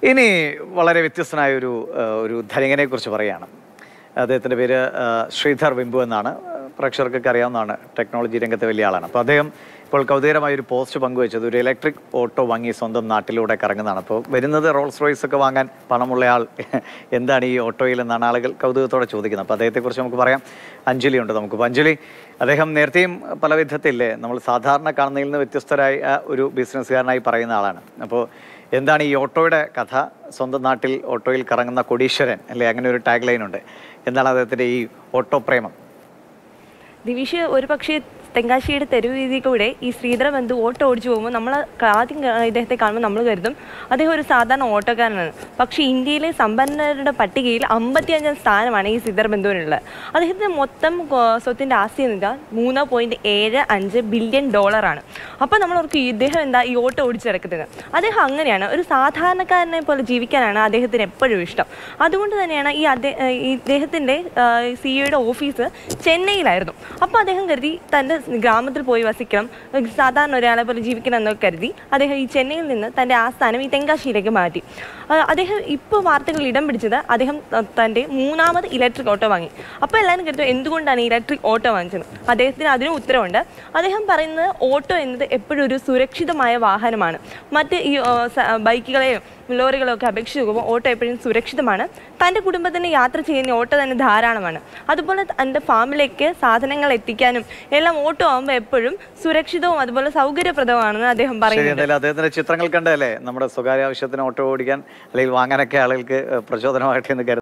ഇനി വളരെ വ്യത്യസ്തനായ ഒരു ആ, ഒരു ധനികനെ കുറിച്ച് പറയുകയാണ് അദ്ദേഹത്തിൻ്റെ പേര് ആ, ശ്രീധർ വെമ്പു എന്നാണ് പ്രേക്ഷകർക്കൊക്കെ അറിയാവുന്നതാണ് ടെക്നോളജി രംഗത്തെ വലിയ ആളാണ് അപ്പോൾ അദ്ദേഹം ഇപ്പോൾ കൗതുകരമായ ഒരു പോസ്റ്റ് പങ്കുവച്ചത് ഒരു ഇലക്ട്രിക് ഓട്ടോ വാങ്ങി സ്വന്തം നാട്ടിലൂടെ കറങ്ങുന്നതാണ് അപ്പോൾ വരുന്നത് റോൾസ് റോയ്സ് ഒക്കെ വാങ്ങാൻ പണമുള്ള ആൾ എന്താണ് ഈ ഓട്ടോയിൽ എന്നാണ് ആളുകൾ കൗതുകത്തോടെ ചോദിക്കുന്നത് അപ്പോൾ അദ്ദേഹത്തെക്കുറിച്ച് നമുക്ക് പറയാം അഞ്ജലി ഉണ്ട് നമുക്ക് അപ്പോൾ അഞ്ജലി അദ്ദേഹം നേരത്തെയും പല വിധത്തില്ലേ നമ്മൾ സാധാരണ കാണുന്നതിൽ നിന്ന് വ്യത്യസ്തരായ ആ, ഒരു ബിസിനസ്സുകാരനായി പറയുന്ന ആളാണ് അപ്പോൾ എന്താണ് ഈ ഓട്ടോയുടെ കഥ സ്വന്തം നാട്ടിൽ ഓട്ടോയിൽ കറങ്ങുന്ന കൊടീശ്വരൻ അല്ലെ അങ്ങനെ ഒരു ടാഗ് ലൈൻ ഉണ്ട് എന്താണ് അദ്ദേഹത്തിൻ്റെ ഈ ഓട്ടോ പ്രേമം ദിവിഷ് ഒരു പക്ഷേ തെങ്കാശിയുടെ തെരുവ് വീതി കൂടെ ഈ ശ്രീധര ബന്ധു ഓട്ടോ ഓടിച്ചു പോകുമ്പോൾ നമ്മൾ ആദ്യം ക- ഇദ്ദേഹത്തെ കാണുമ്പോൾ നമ്മൾ കരുതും അദ്ദേഹം ഒരു സാധാരണ ഓട്ടോക്കാരനാണ് പക്ഷേ ഇന്ത്യയിലെ സമ്പന്നരുടെ പട്ടികയിൽ അമ്പത്തിയഞ്ചാം സ്ഥാനമാണ് ഈ ശ്രീധര ബന്ധുവിനുള്ളത് അദ്ദേഹത്തിന് മൊത്തം കൊ- സ്വത്തിൻ്റെ ആസ്തി എന്ന് വെച്ചാൽ മൂന്ന് പോയിൻറ്റ് ഏഴ് അഞ്ച് ബില്യൺ ഡോളറാണ് അപ്പോൾ നമ്മൾ ഓർക്കും ഇദ്ദേഹം എന്താ ഈ ഓട്ടോ ഓടിച്ച് നടക്കുന്നത് അദ്ദേഹം അങ്ങനെയാണ് ഒരു സാധാരണക്കാരനെ പോലെ ജീവിക്കാനാണ് അദ്ദേഹത്തിന് എപ്പോഴും ഇഷ്ടം അതുകൊണ്ട് തന്നെയാണ് ഈ അദ്ദേഹ ഈ ഇദ്ദേഹത്തിൻ്റെ സിഇഒയുടെ ഓഫീസ് ചെന്നൈയിലായിരുന്നു അപ്പോൾ അദ്ദേഹം കരുതി തൻ്റെ ഗ്രാമത്തിൽ പോയി വസിക്കണം സാധാരണ ഒരാളെ പോലെ ജീവിക്കണം എന്നൊക്കെ കരുതി അദ്ദേഹം ഈ ചെന്നൈയിൽ നിന്ന് തൻ്റെ ആസ്ഥാനം ഈ തെങ്കാശിയിലേക്ക് മാറ്റി ആ, അദ്ദേഹം ഇപ്പോൾ വാർത്തകളിൽ ഇടം പിടിച്ചത് അദ്ദേഹം ത- തൻ്റെ മൂന്നാമത് ഇലക്ട്രിക് ഓട്ടോ വാങ്ങി അപ്പോൾ എല്ലാവരും കരുതും എന്തുകൊണ്ടാണ് ഇലക്ട്രിക് ഓട്ടോ വാങ്ങിച്ചത് അദ്ദേഹത്തിന് അതിനും ഉത്തരവുണ്ട് അദ്ദേഹം പറയുന്നത് ഓട്ടോ എന്നത് എപ്പോഴും ഒരു സുരക്ഷിതമായ വാഹനമാണ് മറ്റ് ഈ ആ, സ- ബൈക്കുകളെയും ലോറികളോ ഒക്കെ അപേക്ഷിച്ച് നോക്കുമ്പോൾ ഓട്ടോ എപ്പോഴും സുരക്ഷിതമാണ് തൻ്റെ കുടുംബത്തിന് യാത്ര ചെയ്യുന്ന ഓട്ടോ തന്നെ ധാരാളമാണ് അതുപോലെ തൻ്റെ ഫാമിലേക്ക് സാധനങ്ങൾ എത്തിക്കാനും എല്ലാം ഓട്ടോ ആകുമ്പോൾ എപ്പോഴും സുരക്ഷിതവും അതുപോലെ സൗകര്യപ്രദമാണെന്ന് അദ്ദേഹം ശരി പറയുന്നത് എന്തായാലും അദ്ദേഹത്തിന്റെ ചിത്രങ്ങൾ കണ്ടല്ലേ നമ്മുടെ സ്വകാര്യ ആവശ്യത്തിന് ഓട്ടോ ഓടിക്കാൻ അല്ലെങ്കിൽ വാങ്ങാനൊക്കെ ആളുകൾക്ക് ഏഹ്, പ്രചോദനമായിട്ട് എന്ന് കരുതുന്നു